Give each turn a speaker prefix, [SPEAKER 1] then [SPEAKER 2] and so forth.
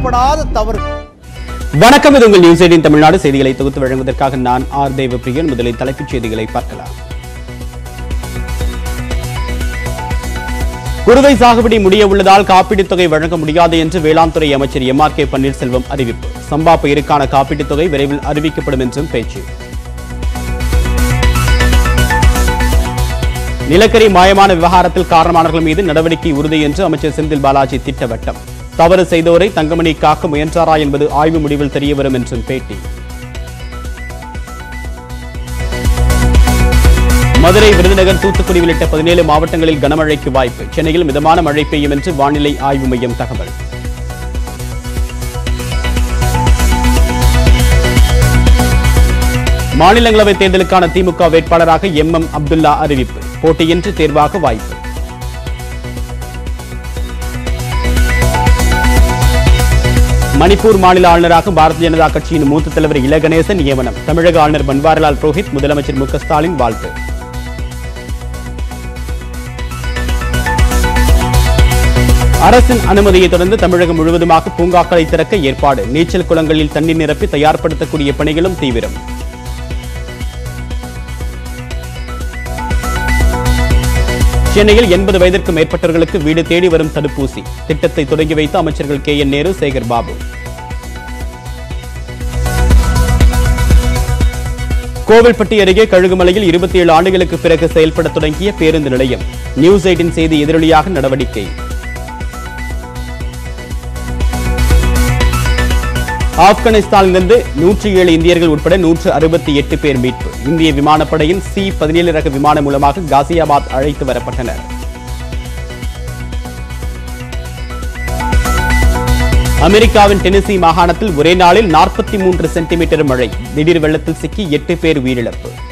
[SPEAKER 1] மன்னிக்கப்படாத தவறு
[SPEAKER 2] வணக்கம் இது உங்கள் நியூஸ் எயிட்டின் தமிழ்நாடு செய்திகளை தொகுத்து வழங்குவதற்காக நான் ஆர் தேவப்பிரியன் முதலில் தலைப்புச் செய்திகளை பார்க்கலாம் குறுவை சாகுபடி முடிய உள்ளதால் காப்பீட்டுத் தொகை வழங்க முடியாது என்று வேளாண் துறை அமைச்சர் எம் ஆர் கே பன்னீர்செல்வம் அறிவிப்பு சம்பா பயிருக்கான காப்பீட்டுத் தொகை விரைவில் அறிவிக்கப்படும் என்றும் பேச்சு நிலக்கரி மாயமான விவகாரத்தில் காரணமானவர்கள் மீது நடவடிக்கை உறுதி என்று அமைச்சர் செந்தில் பாலாஜி திட்டவட்டம் தவறு செய்தோரை தங்கமணி காக்க முயன்றாரா என்பது ஆய்வு முடிவில் தெரியவரும் என்றும் பேட்டி மதுரை விருதுநகர் தூத்துக்குடி உள்ளிட்ட பதினேழு மாவட்டங்களில் கனமழைக்கு வாய்ப்பு சென்னையில் மிதமான மழை பெய்யும் என்று வானிலை ஆய்வு மையம் தகவல் மாநிலங்களவை தேர்தலுக்கான திமுக வேட்பாளராக எம் எம் அப்துல்லா அறிவிப்பு போட்டியின்றி தேர்வாக வாய்ப்பு மணிப்பூர் மாநில ஆளுநராக பாரதிய ஜனதா கட்சியின் மூத்த தலைவர் இல கணேசன் நியமனம் தமிழக ஆளுநர் பன்வாரிலால் புரோஹித் முதலமைச்சர் மு க ஸ்டாலின் வாழ்த்து அரசின் அனுமதியை தொடர்ந்து தமிழகம் முழுவதுமாக பூங்காக்களை திறக்க ஏற்பாடு நீச்சல் குளங்களில் தண்ணீர் நிரப்பி தயார்படுத்தக்கூடிய பணிகளும் தீவிரம் சென்னையில் எண்பது வயதிற்கு மேற்பட்டவர்களுக்கு வீடு தேடி வரும் தடுப்பூசி திட்டத்தை தொடங்கி வைத்த அமைச்சர்கள் கே என் நேரு சேகர் பாபு கோவில்பட்டி அருகே கழுகுமலையில் இருபத்தி ஏழு ஆண்டுகளுக்கு பிறகு செயல்பட தொடங்கிய பேருந்து நிலையம் நியூஸ் எயிட்டின் செய்தி எதிரொலியாக நடவடிக்கை ஆப்கானிஸ்தானிலிருந்து நூற்றி ஏழு இந்தியர்கள் உட்பட நூற்று அறுபத்தி எட்டு பேர் மீட்பு இந்திய விமானப்படையின் சி பதினேழு ரக விமானம் மூலமாக காசியாபாத் அழைத்து வரப்பட்டனர் அமெரிக்காவின் டெனிசி மாகாணத்தில் ஒரே நாளில் நாற்பத்தி மூன்று சென்டிமீட்டர் மழை திடீர் வெள்ளத்தில் சிக்கி எட்டு பேர் உயிரிழப்பு